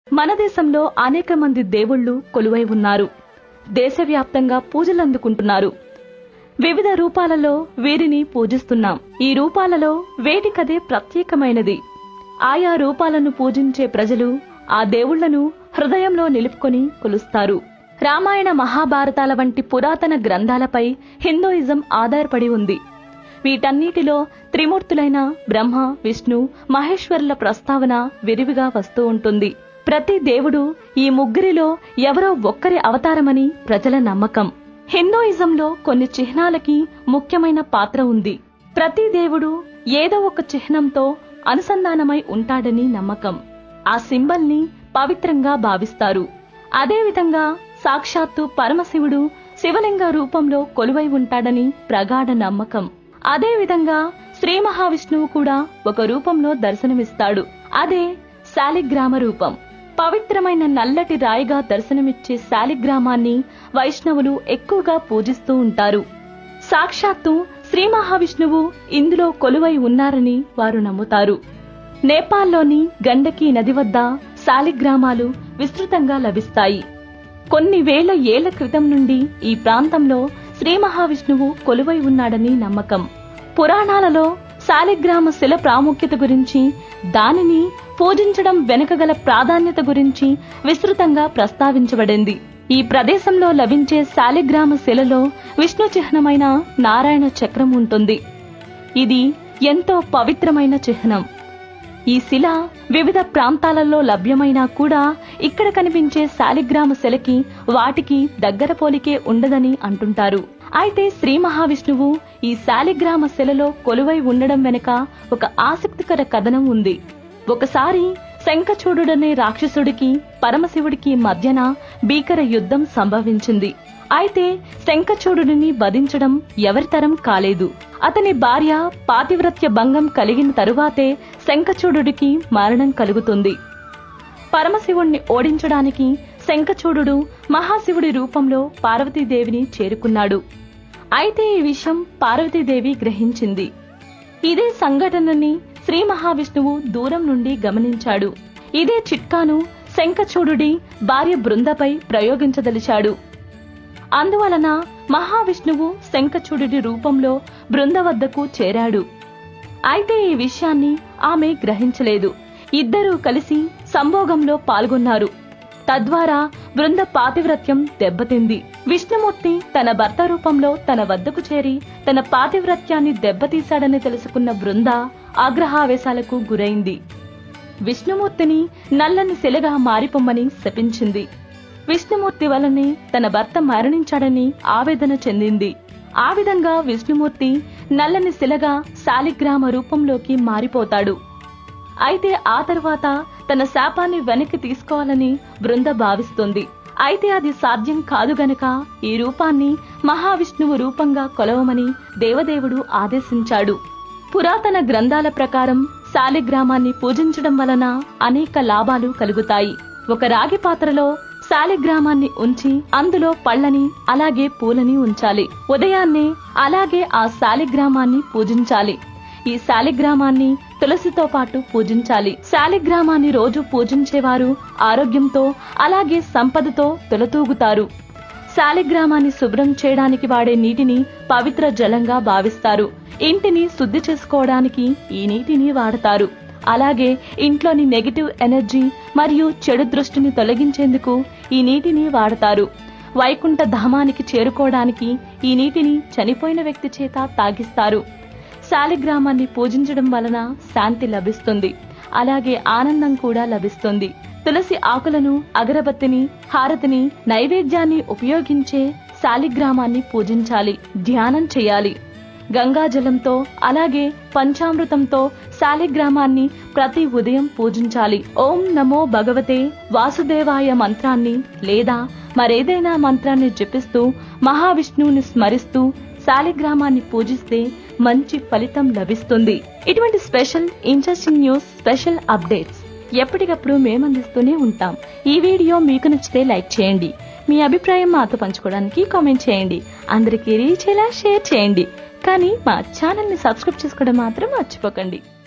మన దేశంలో అనేక మంది దేవుళ్ళు కొలువై ఉన్నారు దేశవ్యాప్తంగా పూజలందుకుంటున్నారు వివిధ రూపాలలో వీరిని పూజిస్తున్నాం ఈ రూపాలలో వేటికదే ప్రత్యేకమైనది ఆయా రూపాలను పూజించే ప్రజలు ఆ దేవుళ్లను హృదయంలో నిలుపుకొని కొలుస్తారు రామాయణ మహాభారతాల వంటి పురాతన గ్రంథాలపై హిందూయిజం ఆధారపడి ఉంది వీటన్నిటిలో త్రిమూర్తులైన బ్రహ్మ విష్ణు మహేశ్వరుల ప్రస్తావన విరివిగా వస్తూ ఉంటుంది ప్రతి దేవుడు ఈ ముగ్గురిలో ఎవరో ఒక్కరి అవతారమని ప్రజల నమ్మకం హిందూయిజంలో కొన్ని చిహ్నాలకి ముఖ్యమైన పాత్ర ఉంది ప్రతి దేవుడు ఏదో ఒక చిహ్నంతో అనుసంధానమై ఉంటాడని నమ్మకం ఆ సింబల్ ని పవిత్రంగా భావిస్తారు అదేవిధంగా సాక్షాత్తు పరమశివుడు శివలింగ రూపంలో కొలువై ఉంటాడని ప్రగాఢ నమ్మకం అదేవిధంగా శ్రీ మహావిష్ణువు కూడా ఒక రూపంలో దర్శనమిస్తాడు అదే శాలిగ్రామ రూపం పవిత్రమైన నల్లటి రాయిగా దర్శనమిచ్చే శాలిగ్రామాన్ని వైష్ణవులు ఎక్కువగా పూజిస్తూ ఉంటారు సాక్షాత్తు శ్రీ మహావిష్ణువు ఇందులో కొలువై ఉన్నారని వారు నమ్ముతారు నేపాల్లోని గండకీ నది వద్ద శాలిగ్రామాలు విస్తృతంగా లభిస్తాయి కొన్ని వేల ఏళ్ల క్రితం నుండి ఈ ప్రాంతంలో శ్రీ మహావిష్ణువు కొలువై ఉన్నాడని నమ్మకం పురాణాలలో శాలిగ్రామ శిల ప్రాముఖ్యత గురించి దానిని పూజించడం వెనుకగల ప్రాధాన్యత గురించి విస్తృతంగా ప్రస్తావించబడింది ఈ ప్రదేశంలో లభించే శాలిగ్రామ శిలలో విష్ణు చిహ్నమైన నారాయణ చక్రం ఉంటుంది ఇది ఎంతో పవిత్రమైన చిహ్నం ఈ శిల వివిధ ప్రాంతాలలో లభ్యమైనా కూడా ఇక్కడ కనిపించే శాలిగ్రామ శిలకి వాటికి దగ్గర పోలికే ఉండదని అంటుంటారు అయితే శ్రీ మహావిష్ణువు ఈ శాలిగ్రామ శిలలో కొలువై ఉండడం వెనుక ఒక ఆసక్తికర కథనం ఉంది ఒకసారి శంఖచూడుడనే రాక్షసుడికి పరమశివుడికి మధ్యన భీకర యుద్ధం సంభవించింది అయితే శంఖచూడుడిని వధించడం ఎవరితరం కాలేదు అతని భార్య పాతివ్రత్య భంగం కలిగిన తరువాతే శంఖచూడుడికి మరణం కలుగుతుంది పరమశివుణ్ణి ఓడించడానికి శంఖచూడుడు మహాశివుడి రూపంలో పార్వతీదేవిని చేరుకున్నాడు అయితే ఈ విషయం పార్వతీదేవి గ్రహించింది ఇదే సంఘటనని శ్రీ మహావిష్ణువు దూరం నుండి గమనించాడు ఇదే చిట్కాను శంఖచూడుడి భార్య బృందపై ప్రయోగించదలిచాడు అందువలన మహావిష్ణువు శంఖచూడుడి రూపంలో బృంద వద్దకు చేరాడు అయితే ఈ విషయాన్ని ఆమె గ్రహించలేదు ఇద్దరూ కలిసి సంభోగంలో పాల్గొన్నారు తద్వారా బృంద పాతివ్రత్యం దెబ్బతింది విష్ణుమూర్తి తన భర్త రూపంలో తన వద్దకు చేరి తన పాతివ్రత్యాన్ని దెబ్బతీశాడని తెలుసుకున్న బృంద ఆగ్రహావేశాలకు గురైంది విష్ణుమూర్తిని నల్లని శిలగా మారిపోమ్మని శపించింది విష్ణుమూర్తి వలనే తన భర్త మరణించాడని ఆవేదన చెందింది ఆ విధంగా విష్ణుమూర్తి నల్లని శిలగా శాలిగ్రామ రూపంలోకి మారిపోతాడు అయితే ఆ తర్వాత తన శాపాన్ని వెనక్కి తీసుకోవాలని బృంద భావిస్తుంది అయితే అది సాధ్యం కాదు గనక ఈ రూపాన్ని మహావిష్ణువు రూపంగా కొలవమని దేవదేవుడు ఆదేశించాడు పురాతన గ్రంథాల ప్రకారం శాలిగ్రామాన్ని పూజించడం వలన అనేక లాభాలు కలుగుతాయి ఒక రాగి పాత్రలో శాలిగ్రామాన్ని ఉంచి అందులో పళ్ళని అలాగే పూలని ఉంచాలి ఉదయాన్నే అలాగే ఆ శాలిగ్రామాన్ని పూజించాలి ఈ శాలిగ్రామాన్ని తులసితో పాటు పూజించాలి శాలిగ్రామాన్ని రోజు పూజించేవారు ఆరోగ్యంతో అలాగే సంపదతో తులతూగుతారు శాలిగ్రామాన్ని శుభ్రం చేయడానికి వాడే నీటిని పవిత్ర జలంగా భావిస్తారు ఇంటిని శుద్ధి చేసుకోవడానికి ఈ నీటిని వాడతారు అలాగే ఇంట్లోని నెగిటివ్ ఎనర్జీ మరియు చెడు దృష్టిని తొలగించేందుకు ఈ నీటిని వాడతారు వైకుంఠ ధామానికి చేరుకోవడానికి ఈ నీటిని చనిపోయిన వ్యక్తి చేత తాగిస్తారు శాలిగ్రామాన్ని పూజించడం వలన శాంతి లభిస్తుంది అలాగే ఆనందం కూడా లభిస్తుంది తులసి ఆకులను అగరబత్తిని హారతిని నైవేద్యాన్ని ఉపయోగించే శాలిగ్రామాన్ని పూజించాలి ధ్యానం చేయాలి గంగాజలంతో అలాగే పంచామృతంతో శాలిగ్రామాన్ని ప్రతి ఉదయం పూజించాలి ఓం నమో భగవతే వాసుదేవాయ మంత్రాన్ని లేదా మరేదైనా మంత్రాన్ని జపిస్తూ మహావిష్ణువుని స్మరిస్తూ శాలిగ్రామాన్ని పూజిస్తే మంచి ఫలితం లభిస్తుంది ఇటువంటి special interesting news special updates ఎప్పటికప్పుడు మేమందిస్తూనే ఉంటాం ఈ వీడియో మీకు నచ్చితే లైక్ చేయండి మీ అభిప్రాయం మాతో పంచుకోవడానికి కామెంట్ చేయండి అందరికీ రీచ్ అయ్యేలా షేర్ చేయండి కానీ మా ఛానల్ ని సబ్స్క్రైబ్ చేసుకోవడం మాత్రం మర్చిపోకండి